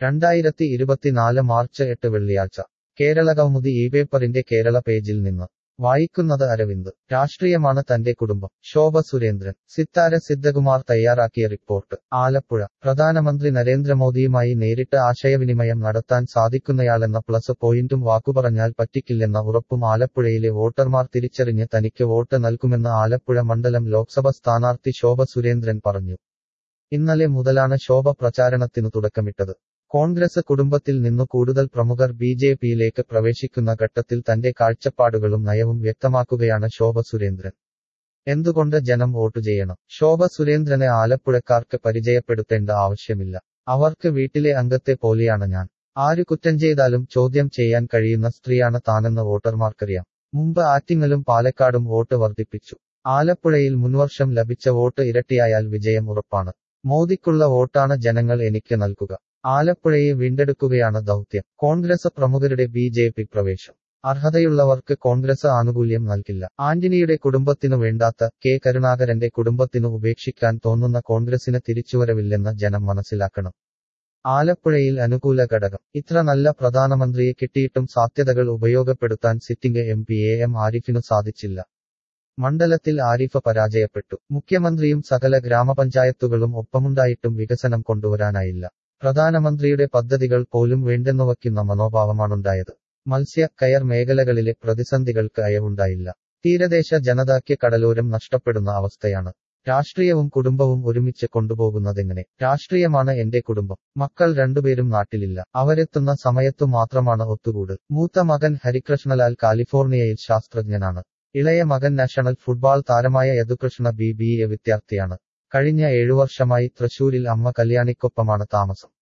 രണ്ടായിരത്തി ഇരുപത്തിനാല് മാർച്ച് എട്ട് വെള്ളിയാഴ്ച കേരളകൗമുദി ഈ പേപ്പറിന്റെ കേരള പേജിൽ നിന്ന് വായിക്കുന്നത് അരവിന്ദ് രാഷ്ട്രീയമാണ് തന്റെ കുടുംബം ശോഭ സുരേന്ദ്രൻ സിത്താര സിദ്ധകുമാർ തയ്യാറാക്കിയ റിപ്പോർട്ട് ആലപ്പുഴ പ്രധാനമന്ത്രി നരേന്ദ്രമോദിയുമായി നേരിട്ട് ആശയവിനിമയം നടത്താൻ സാധിക്കുന്നയാളെന്ന പ്ലസ് പോയിന്റും വാക്കുപറഞ്ഞാൽ പറ്റിക്കില്ലെന്ന ഉറപ്പും ആലപ്പുഴയിലെ വോട്ടർമാർ തിരിച്ചറിഞ്ഞ് തനിക്ക് വോട്ട് നൽകുമെന്ന് ആലപ്പുഴ മണ്ഡലം ലോക്സഭ സ്ഥാനാർത്ഥി ശോഭ സുരേന്ദ്രൻ പറഞ്ഞു ഇന്നലെ മുതലാണ് ശോഭ പ്രചാരണത്തിനു തുടക്കമിട്ടത് കോൺഗ്രസ് കുടുംബത്തിൽ നിന്നു കൂടുതൽ പ്രമുഖർ ബി ജെ പിയിലേക്ക് പ്രവേശിക്കുന്ന ഘട്ടത്തിൽ തന്റെ കാഴ്ചപ്പാടുകളും നയവും വ്യക്തമാക്കുകയാണ് ശോഭ സുരേന്ദ്രൻ എന്തുകൊണ്ട് ജനം വോട്ട് ചെയ്യണം ശോഭ സുരേന്ദ്രനെ ആലപ്പുഴക്കാർക്ക് പരിചയപ്പെടുത്തേണ്ട ആവശ്യമില്ല അവർക്ക് വീട്ടിലെ അംഗത്തെ പോലെയാണ് ഞാൻ ആര് കുറ്റം ചെയ്താലും ചോദ്യം ചെയ്യാൻ കഴിയുന്ന സ്ത്രീയാണ് താനെന്ന് വോട്ടർമാർക്കറിയാം മുമ്പ് ആറ്റിങ്ങലും പാലക്കാടും വോട്ട് വർദ്ധിപ്പിച്ചു ആലപ്പുഴയിൽ മുൻവർഷം ലഭിച്ച വോട്ട് ഇരട്ടിയായാൽ വിജയം ഉറപ്പാണ് മോദിക്കുള്ള വോട്ടാണ് ജനങ്ങൾ എനിക്ക് നൽകുക ആലപ്പുഴയെ വീണ്ടെടുക്കുകയാണ് ദൗത്യം കോൺഗ്രസ് പ്രമുഖരുടെ ബി ജെ പി പ്രവേശം അർഹതയുള്ളവർക്ക് കോൺഗ്രസ് ആനുകൂല്യം നൽകില്ല ആന്റണിയുടെ കുടുംബത്തിനു വേണ്ടാത്ത കെ കരുണാകരന്റെ കുടുംബത്തിനു ഉപേക്ഷിക്കാൻ തോന്നുന്ന കോൺഗ്രസിന് തിരിച്ചുവരവില്ലെന്ന് ജനം മനസ്സിലാക്കണം ആലപ്പുഴയിൽ അനുകൂല ഘടകം ഇത്ര നല്ല പ്രധാനമന്ത്രിയെ കിട്ടിയിട്ടും സാധ്യതകൾ ഉപയോഗപ്പെടുത്താൻ sitting M P A M ആരിഫിനു സാധിച്ചില്ല മണ്ഡലത്തിൽ ആരിഫ് പരാജയപ്പെട്ടു മുഖ്യമന്ത്രിയും സകല ഗ്രാമപഞ്ചായത്തുകളും ഒപ്പമുണ്ടായിട്ടും വികസനം കൊണ്ടുവരാനായില്ല പ്രധാനമന്ത്രിയുടെ പദ്ധതികൾ പോലും വേണ്ടെന്നുവയ്ക്കുന്ന മനോഭാവമാണുണ്ടായത് മത്സ്യ കയർ മേഖലകളിലെ പ്രതിസന്ധികൾക്ക് അയവുണ്ടായില്ല തീരദേശ ജനതയ്ക്ക് കടലോരം നഷ്ടപ്പെടുന്ന അവസ്ഥയാണ് രാഷ്ട്രീയവും കുടുംബവും ഒരുമിച്ച് കൊണ്ടുപോകുന്നതെങ്ങനെ രാഷ്ട്രീയമാണ് എന്റെ കുടുംബം മക്കൾ രണ്ടുപേരും നാട്ടിലില്ല അവരെത്തുന്ന സമയത്തു മാത്രമാണ് ഒത്തുകൂട് മൂത്ത മകൻ ഹരികൃഷ്ണലാൽ കാലിഫോർണിയയിൽ ശാസ്ത്രജ്ഞനാണ് ഇളയ മകൻ നാഷണൽ ഫുട്ബോൾ താരമായ യദുകൃഷ്ണ ബി ബി എ വിദ്യാർത്ഥിയാണ് കഴിഞ്ഞ ഏഴു വർഷമായി തൃശൂരിൽ അമ്മ കല്യാണിക്കൊപ്പമാണ് താമസം